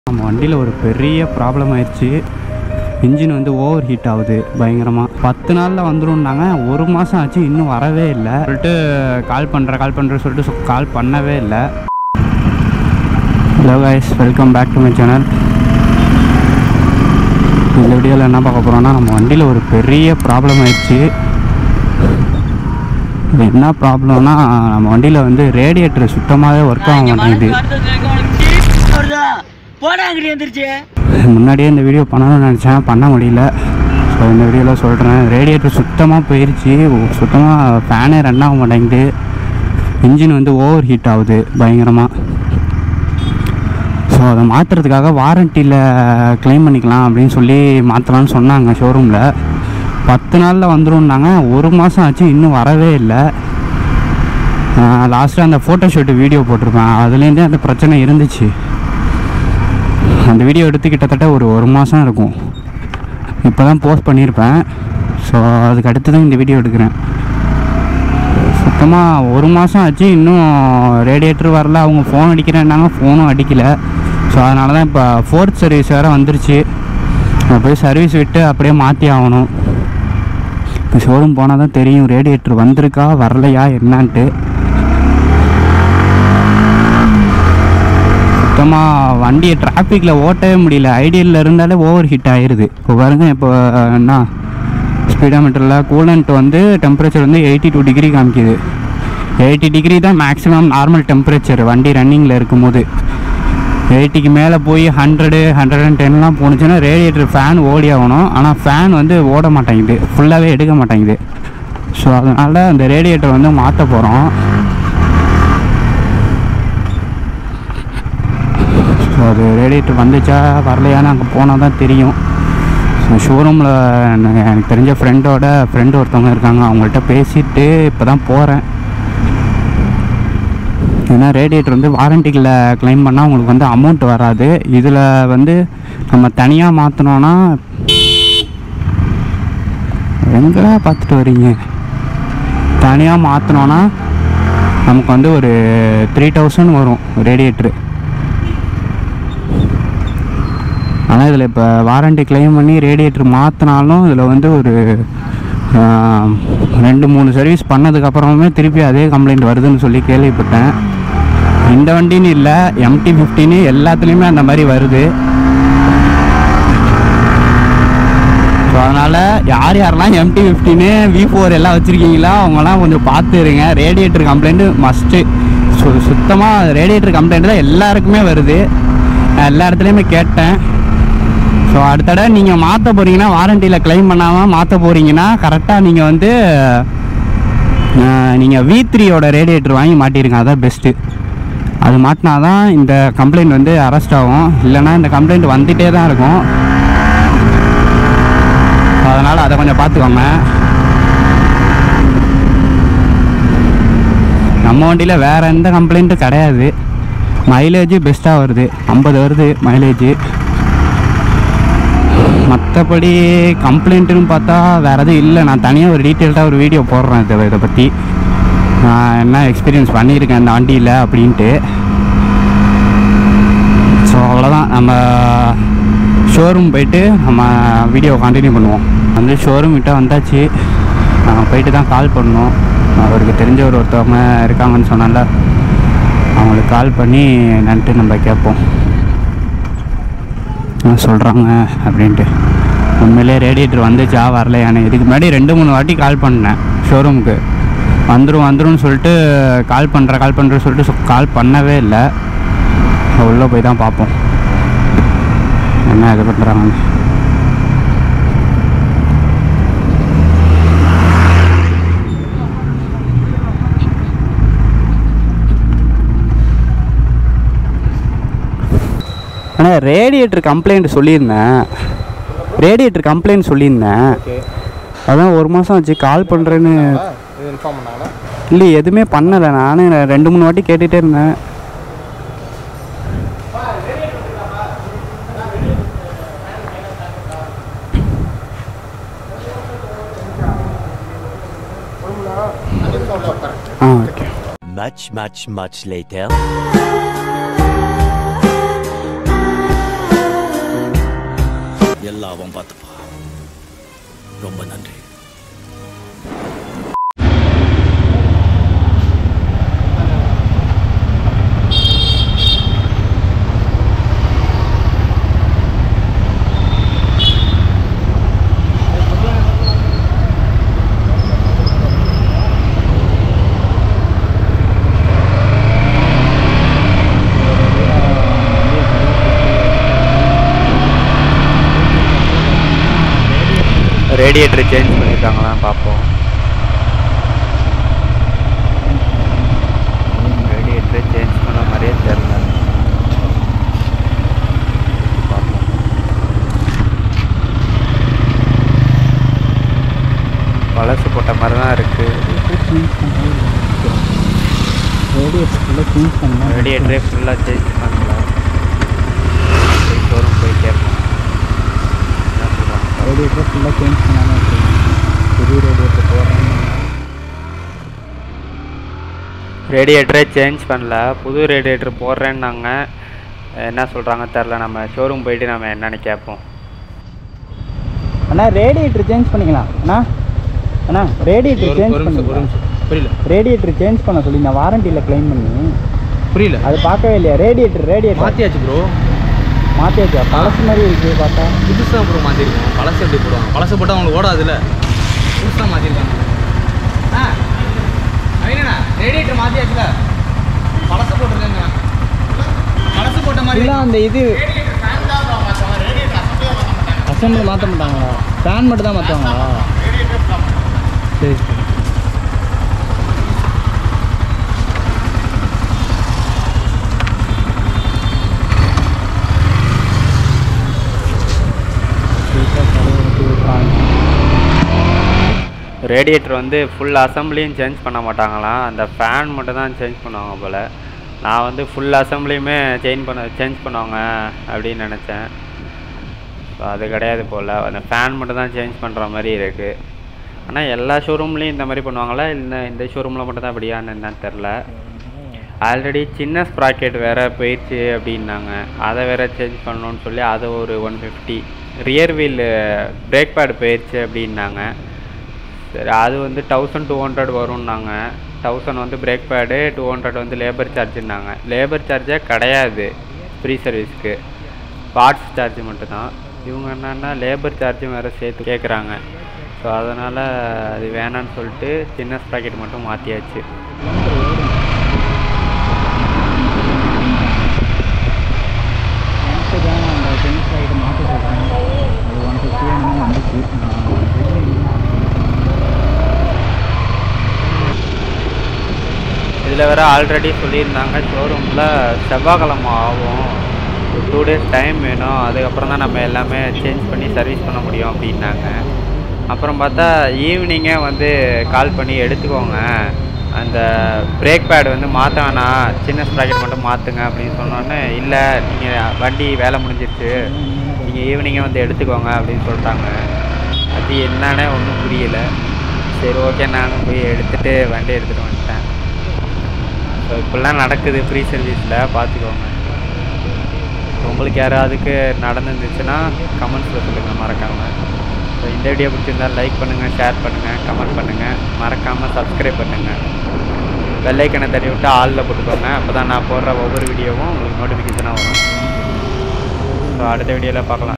நம்ம வண்டியில் ஒரு பெரிய ப்ராப்ளம் ஆயிடுச்சு இன்ஜின் வந்து ஓவர் ஹீட் ஆகுது பயங்கரமாக பத்து நாளில் வந்துரும்னாங்க ஒரு மாதம் ஆச்சு இன்னும் வரவே இல்லை சொல்லிட்டு கால் பண்ணுறேன் கால் பண்ணுறேன் சொல்லிட்டு கால் பண்ணவே இல்லை hello guys welcome back to my channel இந்த வீடியோவில் என்ன பார்க்க போகிறோம்னா நம்ம வண்டியில் ஒரு பெரிய ப்ராப்ளம் ஆயிடுச்சு இது என்ன ப்ராப்ளம்னா நம்ம வண்டியில் வந்து ரேடியேட்டர் சுத்தமாகவே ஒர்க் ஆக மாட்டேங்குது போடா அங்கிட்டு எந்திரிச்சு முன்னாடியே இந்த வீடியோ பண்ணணும்னு நினச்சேன் பண்ண முடியல ஸோ இந்த வீடியோவில் சொல்கிறேன் ரேடியேட்டர் சுத்தமாக போயிடுச்சு சுத்தமாக ஃபேனே ரன் ஆக மாட்டேங்குது இன்ஜின் வந்து ஓவர் ஹீட் ஆகுது பயங்கரமாக ஸோ அதை மாற்றுறதுக்காக வாரண்டியில் க்ளைம் பண்ணிக்கலாம் அப்படின்னு சொல்லி மாற்றலாம்னு சொன்னாங்க ஷோரூமில் பத்து நாளில் வந்துரும்னாங்க ஒரு மாதம் ஆச்சு இன்னும் வரவே இல்லை லாஸ்ட்டாக அந்த ஃபோட்டோஷூட் வீடியோ போட்டிருப்பேன் அதுலேருந்தே அந்த பிரச்சனை இருந்துச்சு அந்த வீடியோ எடுத்து கிட்டத்தட்ட ஒரு ஒரு மாதம் இருக்கும் இப்போ தான் போஸ்ட் பண்ணியிருப்பேன் ஸோ அதுக்கு அடுத்து தான் இந்த வீடியோ எடுக்கிறேன் சுத்தமாக ஒரு மாதம் ஆச்சு இன்னும் ரேடியேட்டர் வரல அவங்க ஃபோன் அடிக்கிறேன்னாங்க ஃபோனும் அடிக்கல ஸோ அதனால தான் இப்போ ஃபோர்த் சர்வீஸ் வேறு வந்துருச்சு நான் போய் சர்வீஸ் விட்டு அப்படியே மாற்றி ஆகணும் இப்போ ஷோரூம் போனால் தான் தெரியும் ரேடியேட்டர் வந்திருக்கா வரலையா என்னான்ட்டு சுத்தமாக வண்டியை டிராஃபிக்கில் ஓட்டவே முடியல ஐடியலில் இருந்தாலே ஓவர் ஹீட் ஆயிடுது இப்போ பாருங்க இப்போ அஹ், என்ன ஸ்பீடோமீட்டரில் கூலண்ட் வந்து டெம்பரேச்சர் வந்து எயிட்டி டூ டிகிரி காமிக்குது எயிட்டி டிகிரி தான் மேக்ஸிமம் நார்மல் டெம்பரேச்சர் வண்டி ரன்னிங்கில் இருக்கும்போது எயிட்டிக்கு மேலே போய் ஹண்ட்ரடு ஹண்ட்ரட் அண்ட் டென்லாம் போணுச்சுன்னா ரேடியேட்டர் ஃபேன் ஓடி ஆகணும் ஆனால் ஃபேன் வந்து ஓட மாட்டேங்குது ஃபுல்லாகவே எடுக்க மாட்டேங்குது ஸோ அதனால் அந்த ரேடியேட்டர் வந்து மாற்ற போகிறோம் ஸோ அது ரேடியேட்டர் வந்துச்சா வரலையான்னு அங்கே போனால் தான் தெரியும் ஸோ ஷோரூமில் எனக்கு தெரிஞ்ச ஃப்ரெண்டோட ஃப்ரெண்டு ஒருத்தவங்க இருக்காங்க அவங்கள்ட்ட பேசிட்டு இப்போ தான் போகிறேன் ஏன்னா ரேடியேட்டர் வந்து வாரண்டிக்கில் க்ளைம் பண்ணால் உங்களுக்கு வந்து அமௌண்ட் வராது இதில் வந்து நம்ம தனியாக மாற்றினோன்னா எங்கடா பார்த்துட்டு வரீங்க தனியாக மாற்றினோன்னா நமக்கு வந்து ஒரு த்ரீ தௌசண்ட் வரும் ரேடியேட்ரு ஆனால் இதில் இப்போ வாரண்டி க்ளைம் பண்ணி ரேடியேட்டர் மாற்றினாலும் இதில் வந்து ஒரு ஆஹ், ரெண்டு மூணு சர்வீஸ் பண்ணதுக்கப்புறமே திருப்பி அதே கம்ப்ளைண்ட் வருதுன்னு சொல்லி கேள்விப்பட்டேன் இந்த வண்டின்னு இல்லை எம்டி ஃபிஃப்டின்னு எல்லாத்துலேயுமே அந்த மாதிரி வருது ஸோ அதனால் யார் யாரெல்லாம் எம்டி ஃபிஃப்டின்னு வி ஃபோர் எல்லாம் வச்சுருக்கீங்களோ அவங்கெல்லாம் கொஞ்சம் பார்த்து இருங்க ரேடியேட்டர் கம்ப்ளைண்ட்டு மஸ்ட்டு சு சுத்தமாக ரேடியேட்டர் கம்ப்ளைண்ட் தான் எல்லாருக்குமே வருது நான் எல்லா இடத்துலையுமே கேட்டேன் ஸோ அடுத்த தடவை நீங்கள் மாற்ற போகிறீங்கன்னா வாரண்டியில் க்ளைம் பண்ணாமல் மாற்ற போகிறீங்கன்னா கரெக்டாக நீங்கள் வந்து நீங்கள் வி த்ரீயோட ரேடியேட்டர் வாங்கி மாட்டிருங்க அதான் பெஸ்ட்டு அது மாட்டினா தான் இந்த கம்ப்ளைண்ட் வந்து அரெஸ்ட் ஆகும் இல்லைன்னா இந்த கம்ப்ளைண்ட் வந்துகிட்டே தான் இருக்கும் அதனால் அதை கொஞ்சம் பார்த்துக்கோங்க நம்ம வண்டியில் வேறு எந்த கம்ப்ளைண்ட்டும் கிடையாது மைலேஜ் பெஸ்ட்டாக வருது ஐம்பது வருது மைலேஜ் மற்றபடி கம்ப்ளைண்ட்டுன்னு பார்த்தா வேறு எதுவும் இல்லை நான் தனியாக ஒரு டீட்டெயில்டாக ஒரு வீடியோ போடுறேன் இதை இதை பற்றி நான் என்ன எக்ஸ்பீரியன்ஸ் பண்ணியிருக்கேன் இந்த வண்டியில் அப்படின்ட்டு ஸோ அவ்வளோதான் நம்ம ஷோரூம் போயிட்டு நம்ம வீடியோ கண்டினியூ பண்ணுவோம் வந்து ஷோரூம் கிட்ட வந்தாச்சு நான் போயிட்டு தான் கால் பண்ணோம் அவருக்கு தெரிஞ்சவர் ஒருத்தவங்க இருக்காங்கன்னு சொன்னால அவங்களுக்கு கால் பண்ணி என்னன்ட்டு நம்ம கேட்போம் சொல்கிறாங்க அப்படின்ட்டு உண்மையிலே ரேடியேட்டர் வந்துச்சா வரலையானு இதுக்கு முன்னாடி ரெண்டு மூணு வாட்டி கால் பண்ணேன் ஷோரூமுக்கு வந்துடும் வந்துரும்னு சொல்லிட்டு கால் பண்ணுற கால் பண்ணுற சொல்லிட்டு கால் பண்ணவே இல்லை உள்ளே போய் தான் பார்ப்போம் என்ன இது பண்ணுறாங்க ஆனால் ரேடியேட்டர் கம்ப்ளைண்ட் சொல்லியிருந்தேன் ரேடியேட்டர் கம்ப்ளைண்ட் சொல்லியிருந்தேன் அதான் ஒரு மாதம் ஆச்சு கால் பண்ணுறேன்னு இது இன்ஃபார்ம் பண்ணாங்களா இல்லை எதுவுமே பண்ணலை நானும் ரெண்டு மூணு வாட்டி கேட்டுகிட்டே இருந்தேன் ஆ okay Much, much, much later. எல்லாம் அவன் பார்த்துப்பா ரொம்ப நன்றி ரேடியேட்டர் சேஞ்ச் பண்ணியிருக்காங்களாம் பார்ப்போம் ரேடியேட்டர் சேஞ்ச் பண்ண மாதிரியே தெரில பார்ப்போம் பழசு போட்ட மாதிரி தான் இருக்குது ரேடியேட்டரே ஃபுல்லாக சேஞ்ச் பண்ணல ஷோரூம் போய் கேட்போம் என்ன சொல்கிறாங்க ரேடியேட்டர் ஃபுல்லாக சேஞ்ச் பண்ணாமல் இருக்கு புது ரேடியேட்டர் போடுறாங்க ரேடியேட்டரே சேஞ்ச் பண்ணல புது ரேடியேட்டர் போடுறேன்னாங்க என்ன சொல்கிறாங்க தெரில நம்ம ஷோரூம் போயிட்டு நம்ம என்னன்னு கேட்போம் அண்ணா ரேடியேட்டர் சேஞ்ச் பண்ணிக்கலாம் அண்ணா அண்ணா ரேடியேட்டர் சேஞ்ச் பண்ணிக்கலாம் புரியல ரேடியேட்டர் சேஞ்ச் பண்ண சொல்லி நான் வாரண்டியில் க்ளைம் பண்ணி புரியல அது பார்க்கவே இல்லையா ரேடியேட்டர் ரேடியேட்டர் மாத்தியாச்சு ப்ரோ மாற்றியாச்சா பழசு மாதிரி இருக்கு பார்த்தா புதுசாக ப்ரோ மாற்றிருக்கோம் பழசு எப்படி போடுவாங்க பழசு போட்டால் அவங்களுக்கு ஓடாதுல்ல புதுசாக மாற்றிருக்காங்க ஆ ஐயண்ணா ரேடியேட்டர் மாற்றியாச்சுல பழசு போட்டிருக்காங்க பழசு போட்ட மாதிரி இல்லை அந்த இது அசம்பிள் மாற்ற மாட்டாங்களா ஃபேன் மட்டும் தான் மாற்றுவாங்களா சரி சரி ரேடியேட்டர் வந்து ஃபுல் அசம்பிளியும் சேஞ்ச் பண்ண மாட்டாங்களாம் அந்த ஃபேன் மட்டும் தான் சேஞ்ச் பண்ணுவாங்க போல் நான் வந்து ஃபுல் அசம்பிளியுமே சேஞ்ச் பண்ண சேஞ்ச் பண்ணுவாங்க அப்படின்னு நினச்சேன் ஸோ அது கிடையாது போல் அந்த ஃபேன் மட்டும் தான் சேஞ்ச் பண்ணுற மாதிரி இருக்குது ஆனால் எல்லா ஷோரூம்லேயும் இந்த மாதிரி பண்ணுவாங்களா இல்லை இந்த ஷோரூமில் மட்டும் தான் அப்படியான்னு என்னன்னு தெரில ஆல்ரெடி சின்ன ஸ்ப்ராக்கெட் வேறு போயிடுச்சு அப்படின்னாங்க அதை வேறு சேஞ்ச் பண்ணணும்னு சொல்லி அதை ஒரு one fifty rear wheel brake pad போயிடுச்சு அப்படின்னாங்க சரி அது வந்து தௌசண்ட் டூ ஹண்ட்ரட் வரும்னாங்க தௌசண்ட் வந்து பிரேக் பேடு டூ ஹண்ட்ரட் வந்து லேபர் சார்ஜுன்னாங்க லேபர் சார்ஜே கிடையாது ஃப்ரீ சர்வீஸ்க்கு பார்ட்ஸ் சார்ஜ் மட்டும்தான் இவங்க என்னன்னா லேபர் சார்ஜும் வேறு சேர்த்து கேட்குறாங்க ஸோ அதனால் அது வேணான்னு சொல்லிட்டு சின்ன ஸ்ப்ராக்கெட் மட்டும் மாற்றியாச்சு எனக்கு தான் அந்த டென்னிஸ் ரைட்டை மாற்ற சொல்கிறேன் அது ஒன் ஃபிஃப்டியாக என்னமோ வந்துச்சு இதில் வேறு ஆல்ரெடி சொல்லியிருந்தாங்க ஷோரூமில் செவ்வாய்க்கிழமை ஆகும் டூ டேஸ் டைம் வேணும் அதுக்கப்புறம் தான் நம்ம எல்லாமே சேஞ்ச் பண்ணி சர்வீஸ் பண்ண முடியும் அப்படின்னாங்க அப்புறம் பார்த்தா ஈவினிங்கே வந்து கால் பண்ணி எடுத்துக்கோங்க அந்த பிரேக் பேட் வந்து மாற்ற வேணாம் சின்ன ஸ்ப்ராக்கெட் மட்டும் மாற்றுங்க அப்படின்னு சொன்னோன்னே இல்லை நீங்கள் வண்டி வேலை முடிஞ்சிருச்சு நீங்கள் ஈவினிங்கே வந்து எடுத்துக்கோங்க அப்படின்னு சொல்லிட்டாங்க அது என்னன்னே ஒன்றும் புரியல சரி ஓகே நானும் போய் எடுத்துகிட்டு வண்டி எடுத்துகிட்டு வந்துட்டேன் ஸோ இப்படிலாம் நடக்குது ஃப்ரீ சர்வீஸில் பார்த்துக்கோங்க உங்களுக்கு யாராவதுக்கு நடந்துருந்துச்சுன்னா கமெண்ட்ஸில் சொல்லுங்கள் மறக்காமல் ஸோ இந்த வீடியோ பிடிச்சிருந்தா லைக் பண்ணுங்கள் ஷேர் பண்ணுங்கள் கமெண்ட் பண்ணுங்கள் மறக்காமல் சப்ஸ்கிரைப் பண்ணுங்கள் வெள்ளைக்கனை தட்டி விட்டு ஆளில் போட்டுக்கோங்க அப்போ தான் நான் போடுற ஒவ்வொரு வீடியோவும் உங்களுக்கு நோட்டிஃபிகேஷனாக வரும் ஸோ அடுத்த வீடியோவில் பார்க்கலாம்